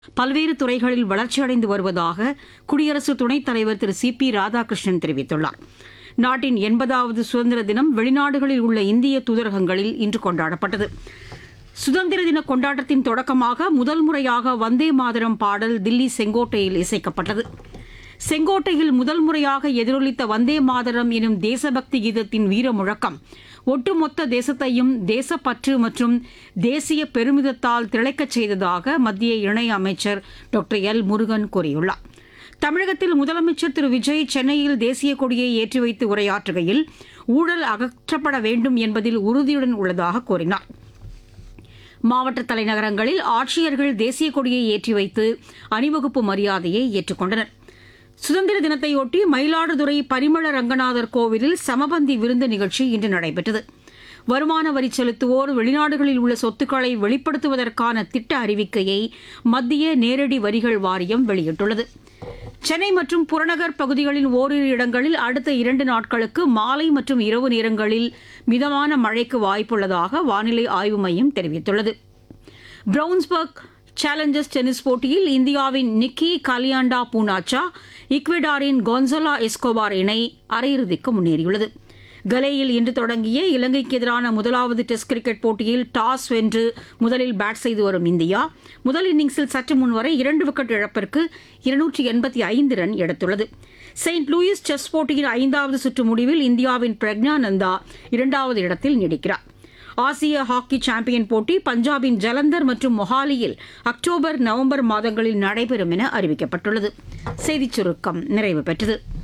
பல்வேறு துறைகளில் வளர்ச்சியடைந்து வருவதாக குடியரசு துணைத் தலைவர் திரு சி பி ராதாகிருஷ்ணன் தெரிவித்துள்ளார் நாட்டின் எண்பதாவது சுதந்திர தினம் வெளிநாடுகளில் உள்ள இந்திய தூதரகங்களில் இன்று கொண்டாடப்பட்டது சுதந்திர தின கொண்டாட்டத்தின் தொடக்கமாக முதல் முறையாக வந்தே மாதரம் பாடல் தில்லி செங்கோட்டையில் இசைக்கப்பட்டது செங்கோட்டையில் முதல் முறையாக எதிரொலித்த வந்தே மாதரம் எனும் தேசபக்தி கீதத்தின் வீர முழக்கம் ஒட்டுமொத்த தேசத்தையும் தேசப்பற்று மற்றும் தேசிய பெருமிதத்தால் திளைக்கச் செய்ததாக மத்திய இணை அமைச்சர் டாக்டர் எல் முருகன் கூறியுள்ளார் தமிழகத்தில் முதலமைச்சர் திரு விஜய் சென்னையில் தேசிய கொடியை ஏற்றி வைத்து உரையாற்றுகையில் ஊழல் அகற்றப்பட வேண்டும் என்பதில் உறுதியுடன் உள்ளதாக கூறினார் மாவட்ட தலைநகரங்களில் ஆட்சியர்கள் தேசிய கொடியை ஏற்றி வைத்து அணிவகுப்பு மரியாதையை ஏற்றுக்கொண்டனர் சுதந்திர தினத்தையொட்டி மயிலாடுதுறை பரிமள ரங்கநாதர் கோவிலில் சமபந்தி விருந்து நிகழ்ச்சி இன்று நடைபெற்றது வருமான வரி செலுத்துவோர் வெளிநாடுகளில் உள்ள சொத்துக்களை வெளிப்படுத்துவதற்கான திட்ட அறிவிக்கையை மத்திய நேரடி வரிகள் வாரியம் வெளியிட்டுள்ளது சென்னை மற்றும் புறநகர் பகுதிகளின் ஓரிரு இடங்களில் அடுத்த இரண்டு நாட்களுக்கு மாலை மற்றும் இரவு நேரங்களில் மிதமான மழைக்கு வாய்ப்புள்ளதாக வானிலை ஆய்வு மையம் தெரிவித்துள்ளது பிரவுன்ஸ்பர்க் சேலஞ்சர்ஸ் டென்னிஸ் போட்டியில் இந்தியாவின் நிக்கி கலியாண்டா பூனாச்சா ஈக்வெடாரின் கொன்சலா எஸ்கோபார் இணை அரையிறுதிக்கு முன்னேறியுள்ளது கலேயில் இன்று தொடங்கிய இலங்கைக்கு எதிரான முதலாவது டெஸ்ட் கிரிக்கெட் போட்டியில் டாஸ் வென்று முதலில் பேட் செய்து வரும் இந்தியா முதல் இன்னிங்ஸில் சற்று முன்வரை இரண்டு விக்கெட் இழப்பிற்கு இருநூற்றி எண்பத்தி ஐந்து ரன் எடுத்துள்ளது செயின்ட் லூயிஸ் செஸ் போட்டியின் ஐந்தாவது சுற்று முடிவில் இந்தியாவின் பிரக்ஞானந்தா இரண்டாவது இடத்தில் நீடிக்கிறார் ஆசிய ஹாக்கி சாம்பியன் போட்டி பஞ்சாபின் ஜலந்தர் மற்றும் மொஹாலியில் அக்டோபர் நவம்பர் மாதங்களில் நடைபெறும் என அறிவிக்கப்பட்டுள்ளது செய்திச் சுருக்கம் நிறைவு பெற்றது